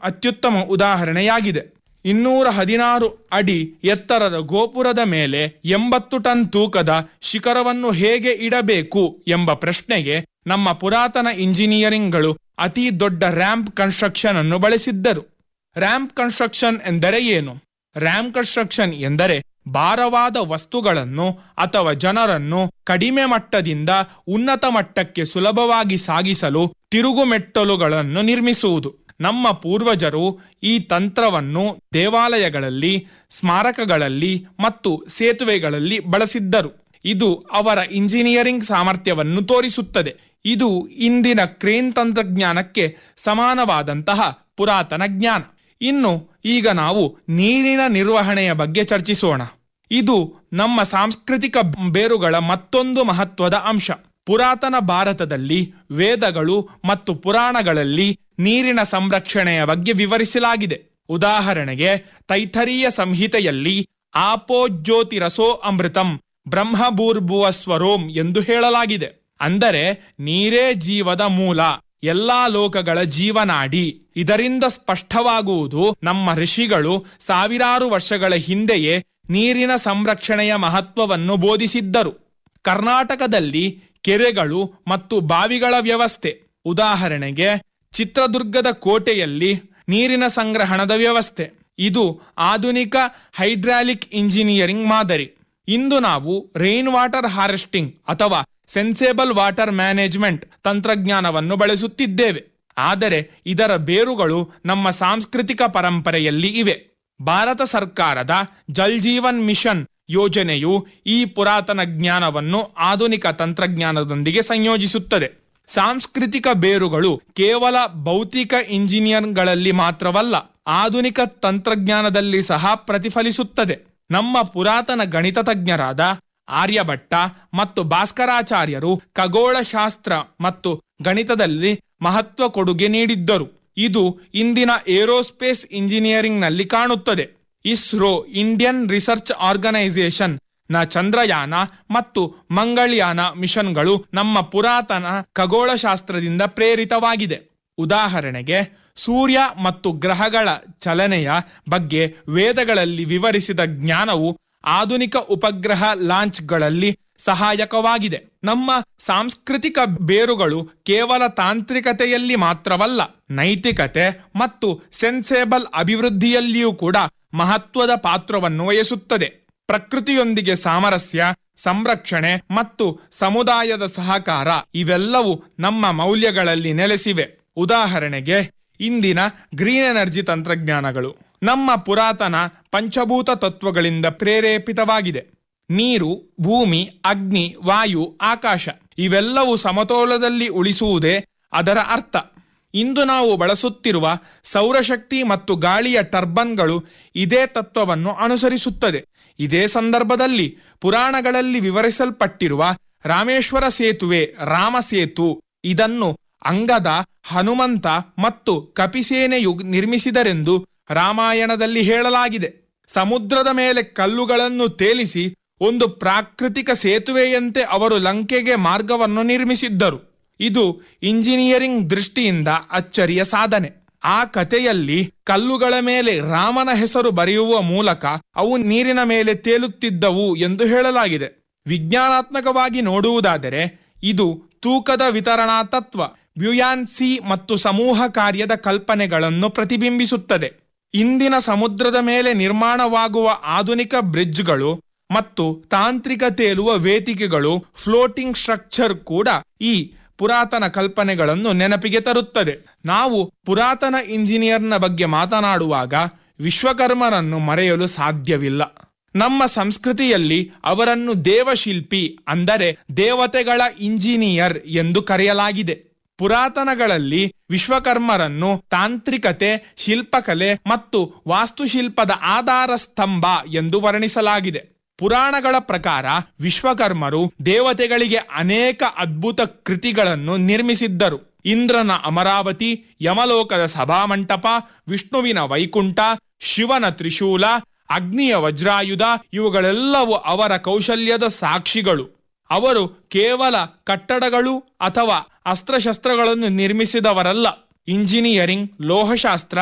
ಅತ್ಯುತ್ತಮ ಉದಾಹರಣೆಯಾಗಿದೆ ಇನ್ನೂರ ಹದಿನಾರು ಅಡಿ ಎತ್ತರದ ಗೋಪುರದ ಮೇಲೆ ಎಂಬತ್ತು ಟನ್ ತೂಕದ ಶಿಖರವನ್ನು ಹೇಗೆ ಇಡಬೇಕು ಎಂಬ ಪ್ರಶ್ನೆಗೆ ನಮ್ಮ ಪುರಾತನ ಇಂಜಿನಿಯರಿಂಗ್ಗಳು ಅತಿ ದೊಡ್ಡ ರ್ಯಾಂಪ್ ಕನ್ಸ್ಟ್ರಕ್ಷನ್ ಅನ್ನು ಬಳಸಿದ್ದರು ರ್ಯಾಂಪ್ ಕನ್ಸ್ಟ್ರಕ್ಷನ್ ಎಂದರೆ ಏನು ರ್ಯಾಂಪ್ ಕನ್ಸ್ಟ್ರಕ್ಷನ್ ಎಂದರೆ ಭಾರವಾದ ವಸ್ತುಗಳನ್ನು ಅಥವಾ ಜನರನ್ನು ಕಡಿಮೆ ಮಟ್ಟದಿಂದ ಉನ್ನತ ಮಟ್ಟಕ್ಕೆ ಸುಲಭವಾಗಿ ಸಾಗಿಸಲು ತಿರುಗುಮೆಟ್ಟಲುಗಳನ್ನು ನಿರ್ಮಿಸುವುದು ನಮ್ಮ ಪೂರ್ವಜರು ಈ ತಂತ್ರವನ್ನು ದೇವಾಲಯಗಳಲ್ಲಿ ಸ್ಮಾರಕಗಳಲ್ಲಿ ಮತ್ತು ಸೇತುವೆಗಳಲ್ಲಿ ಬಳಸಿದ್ದರು ಇದು ಅವರ ಇಂಜಿನಿಯರಿಂಗ್ ಸಾಮರ್ಥ್ಯವನ್ನು ತೋರಿಸುತ್ತದೆ ಇದು ಇಂದಿನ ಕ್ರೇನ್ ತಂತ್ರಜ್ಞಾನಕ್ಕೆ ಸಮಾನವಾದಂತಹ ಪುರಾತನ ಜ್ಞಾನ ಇನ್ನು ಈಗ ನಾವು ನೀರಿನ ನಿರ್ವಹಣೆಯ ಬಗ್ಗೆ ಚರ್ಚಿಸೋಣ ಇದು ನಮ್ಮ ಸಾಂಸ್ಕೃತಿಕ ಬೇರುಗಳ ಮತ್ತೊಂದು ಮಹತ್ವದ ಅಂಶ ಪುರಾತನ ಭಾರತದಲ್ಲಿ ವೇದಗಳು ಮತ್ತು ಪುರಾಣಗಳಲ್ಲಿ ನೀರಿನ ಸಂರಕ್ಷಣೆಯ ಬಗ್ಗೆ ವಿವರಿಸಲಾಗಿದೆ ಉದಾಹರಣೆಗೆ ತೈಥರೀಯ ಸಂಹಿತೆಯಲ್ಲಿ ಆಪೋ ಜ್ಯೋತಿರಸೋ ಅಮೃತಂ ಬ್ರಹ್ಮಭೂರ್ಭುವ ಸ್ವರೋಂ ಎಂದು ಹೇಳಲಾಗಿದೆ ಅಂದರೆ ನೀರೇ ಜೀವದ ಮೂಲ ಎಲ್ಲಾ ಲೋಕಗಳ ಜೀವನಾಡಿ ಇದರಿಂದ ಸ್ಪಷ್ಟವಾಗುವುದು ನಮ್ಮ ಋಷಿಗಳು ಸಾವಿರಾರು ವರ್ಷಗಳ ಹಿಂದೆಯೇ ನೀರಿನ ಸಂರಕ್ಷಣೆಯ ಮಹತ್ವವನ್ನು ಬೋಧಿಸಿದ್ದರು ಕರ್ನಾಟಕದಲ್ಲಿ ಕೆರೆಗಳು ಮತ್ತು ಬಾವಿಗಳ ವ್ಯವಸ್ಥೆ ಉದಾಹರಣೆಗೆ ಚಿತ್ರದುರ್ಗದ ಕೋಟೆಯಲ್ಲಿ ನೀರಿನ ಸಂಗ್ರಹಣದ ವ್ಯವಸ್ಥೆ ಇದು ಆಧುನಿಕ ಹೈಡ್ರಾಲಿಕ್ ಇಂಜಿನಿಯರಿಂಗ್ ಮಾದರಿ ಇಂದು ನಾವು ರೈನ್ ವಾಟರ್ ಹಾರ್ವೆಸ್ಟಿಂಗ್ ಅಥವಾ ಸೆನ್ಸೇಬಲ್ ವಾಟರ್ ಮ್ಯಾನೇಜ್ಮೆಂಟ್ ತಂತ್ರಜ್ಞಾನವನ್ನು ಬಳಸುತ್ತಿದ್ದೇವೆ ಆದರೆ ಇದರ ಬೇರುಗಳು ನಮ್ಮ ಸಾಂಸ್ಕೃತಿಕ ಪರಂಪರೆಯಲ್ಲಿ ಇವೆ ಭಾರತ ಸರ್ಕಾರದ ಜಲ್ ಜೀವನ್ ಮಿಷನ್ ಯೋಜನೆಯು ಈ ಪುರಾತನ ಜ್ಞಾನವನ್ನು ಆಧುನಿಕ ತಂತ್ರಜ್ಞಾನದೊಂದಿಗೆ ಸಂಯೋಜಿಸುತ್ತದೆ ಸಾಂಸ್ಕೃತಿಕ ಬೇರುಗಳು ಕೇವಲ ಭೌತಿಕ ಇಂಜಿನಿಯರ್ಗಳಲ್ಲಿ ಮಾತ್ರವಲ್ಲ ಆಧುನಿಕ ತಂತ್ರಜ್ಞಾನದಲ್ಲಿ ಸಹ ಪ್ರತಿಫಲಿಸುತ್ತದೆ ನಮ್ಮ ಪುರಾತನ ಗಣಿತ ತಜ್ಞರಾದ ಆರ್ಯಭಟ್ಟ ಮತ್ತು ಭಾಸ್ಕರಾಚಾರ್ಯರು ಖಗೋಳಶಾಸ್ತ್ರ ಮತ್ತು ಗಣಿತದಲ್ಲಿ ಮಹತ್ವ ಕೊಡುಗೆ ನೀಡಿದ್ದರು ಇದು ಇಂದಿನ ಏರೋಸ್ಪೇಸ್ ಇಂಜಿನಿಯರಿಂಗ್ನಲ್ಲಿ ಕಾಣುತ್ತದೆ ಇಸ್ರೋ ಇಂಡಿಯನ್ ರಿಸರ್ಚ್ ಆರ್ಗನೈಸೇಷನ್ ನ ಚಂದ್ರಯಾನ ಮತ್ತು ಮಂಗಳಯಾನ ಮಿಷನ್ಗಳು ನಮ್ಮ ಪುರಾತನ ಖಗೋಳಶಾಸ್ತ್ರದಿಂದ ಪ್ರೇರಿತವಾಗಿದೆ ಉದಾಹರಣೆಗೆ ಸೂರ್ಯ ಮತ್ತು ಗ್ರಹಗಳ ಚಲನೆಯ ಬಗ್ಗೆ ವೇದಗಳಲ್ಲಿ ವಿವರಿಸಿದ ಜ್ಞಾನವು ಆಧುನಿಕ ಉಪಗ್ರಹ ಲಾಂಚ್ಗಳಲ್ಲಿ ಸಹಾಯಕವಾಗಿದೆ ನಮ್ಮ ಸಾಂಸ್ಕೃತಿಕ ಬೇರುಗಳು ಕೇವಲ ತಾಂತ್ರಿಕತೆಯಲ್ಲಿ ಮಾತ್ರವಲ್ಲ ನೈತಿಕತೆ ಮತ್ತು ಸೆನ್ಸೇಬಲ್ ಅಭಿವೃದ್ಧಿಯಲ್ಲಿಯೂ ಕೂಡ ಮಹತ್ವದ ಪಾತ್ರವನ್ನು ವಹಿಸುತ್ತದೆ ಪ್ರಕೃತಿಯೊಂದಿಗೆ ಸಾಮರಸ್ಯ ಸಂರಕ್ಷಣೆ ಮತ್ತು ಸಮುದಾಯದ ಸಹಕಾರ ಇವೆಲ್ಲವೂ ನಮ್ಮ ಮೌಲ್ಯಗಳಲ್ಲಿ ನೆಲೆಸಿವೆ ಉದಾಹರಣೆಗೆ ಇಂದಿನ ಗ್ರೀನ್ ಎನರ್ಜಿ ತಂತ್ರಜ್ಞಾನಗಳು ನಮ್ಮ ಪುರಾತನ ಪಂಚಭೂತ ತತ್ವಗಳಿಂದ ಪ್ರೇರೇಪಿತವಾಗಿದೆ ನೀರು ಭೂಮಿ ಅಗ್ನಿ ವಾಯು ಆಕಾಶ ಇವೆಲ್ಲವೂ ಸಮತೋಲದಲ್ಲಿ ಉಳಿಸುವುದೇ ಅದರ ಅರ್ಥ ಇಂದು ನಾವು ಬಳಸುತ್ತಿರುವ ಸೌರಶಕ್ತಿ ಮತ್ತು ಗಾಳಿಯ ಟರ್ಬನ್ಗಳು ಇದೇ ತತ್ವವನ್ನು ಅನುಸರಿಸುತ್ತದೆ ಇದೇ ಸಂದರ್ಭದಲ್ಲಿ ಪುರಾಣಗಳಲ್ಲಿ ವಿವರಿಸಲ್ಪಟ್ಟಿರುವ ರಾಮೇಶ್ವರ ಸೇತುವೆ ರಾಮ ಸೇತು ಇದನ್ನು ಅಂಗದ ಹನುಮಂತ ಮತ್ತು ಕಪಿಸೇನೆಯು ನಿರ್ಮಿಸಿದರೆಂದು ರಾಮಾಯಣದಲ್ಲಿ ಹೇಳಲಾಗಿದೆ ಸಮುದ್ರದ ಮೇಲೆ ಕಲ್ಲುಗಳನ್ನು ತೇಲಿಸಿ ಒಂದು ಪ್ರಾಕೃತಿಕ ಸೇತುವೆಯಂತೆ ಅವರು ಲಂಕೆಗೆ ಮಾರ್ಗವನ್ನು ನಿರ್ಮಿಸಿದ್ದರು ಇದು ಇಂಜಿನಿಯರಿಂಗ್ ದೃಷ್ಟಿಯಿಂದ ಅಚ್ಚರಿಯ ಸಾಧನೆ ಆ ಕಥೆಯಲ್ಲಿ ಕಲ್ಲುಗಳ ಮೇಲೆ ರಾಮನ ಹೆಸರು ಬರೆಯುವ ಮೂಲಕ ಅವು ನೀರಿನ ಮೇಲೆ ತೇಲುತ್ತಿದ್ದವು ಎಂದು ಹೇಳಲಾಗಿದೆ ವಿಜ್ಞಾನಾತ್ಮಕವಾಗಿ ನೋಡುವುದಾದರೆ ಇದು ತೂಕದ ವಿತರಣಾ ತತ್ವ ಬ್ಯುಯಾನ್ಸಿ ಮತ್ತು ಸಮೂಹ ಕಾರ್ಯದ ಕಲ್ಪನೆಗಳನ್ನು ಪ್ರತಿಬಿಂಬಿಸುತ್ತದೆ ಇಂದಿನ ಸಮುದ್ರದ ಮೇಲೆ ನಿರ್ಮಾಣವಾಗುವ ಆಧುನಿಕ ಬ್ರಿಡ್ಜ್ಗಳು ಮತ್ತು ತಾಂತ್ರಿಕ ತೇಲುವ ವೇದಿಕೆಗಳು ಫ್ಲೋಟಿಂಗ್ ಸ್ಟ್ರಕ್ಚರ್ ಕೂಡ ಈ ಪುರಾತನ ಕಲ್ಪನೆಗಳನ್ನು ನೆನಪಿಗೆ ತರುತ್ತದೆ ನಾವು ಪುರಾತನ ಇಂಜಿನಿಯರ್ನ ಬಗ್ಗೆ ಮಾತನಾಡುವಾಗ ವಿಶ್ವಕರ್ಮರನ್ನು ಮರೆಯಲು ಸಾಧ್ಯವಿಲ್ಲ ನಮ್ಮ ಸಂಸ್ಕೃತಿಯಲ್ಲಿ ಅವರನ್ನು ದೇವಶಿಲ್ಪಿ ಅಂದರೆ ದೇವತೆಗಳ ಇಂಜಿನಿಯರ್ ಎಂದು ಕರೆಯಲಾಗಿದೆ ಪುರಾತನಗಳಲ್ಲಿ ವಿಶ್ವಕರ್ಮರನ್ನು ತಾಂತ್ರಿಕತೆ ಶಿಲ್ಪಕಲೆ ಮತ್ತು ವಾಸ್ತುಶಿಲ್ಪದ ಆಧಾರ ಸ್ತಂಭ ಎಂದು ವರ್ಣಿಸಲಾಗಿದೆ ಪುರಾಣಗಳ ಪ್ರಕಾರ ವಿಶ್ವಕರ್ಮರು ದೇವತೆಗಳಿಗೆ ಅನೇಕ ಅದ್ಭುತ ಕೃತಿಗಳನ್ನು ನಿರ್ಮಿಸಿದ್ದರು ಇಂದ್ರನ ಅಮರಾವತಿ ಯಮಲೋಕದ ಸಭಾಮಂಟಪ ವಿಷ್ಣುವಿನ ವೈಕುಂಠ ಶಿವನ ತ್ರಿಶೂಲ ಅಗ್ನಿಯ ವಜ್ರಾಯುಧ ಇವುಗಳೆಲ್ಲವೂ ಅವರ ಕೌಶಲ್ಯದ ಸಾಕ್ಷಿಗಳು ಅವರು ಕೇವಲ ಕಟ್ಟಡಗಳು ಅಥವಾ ಅಸ್ತ್ರಶಸ್ತ್ರಗಳನ್ನು ನಿರ್ಮಿಸಿದವರಲ್ಲ ಇಂಜಿನಿಯರಿಂಗ್ ಲೋಹಶಾಸ್ತ್ರ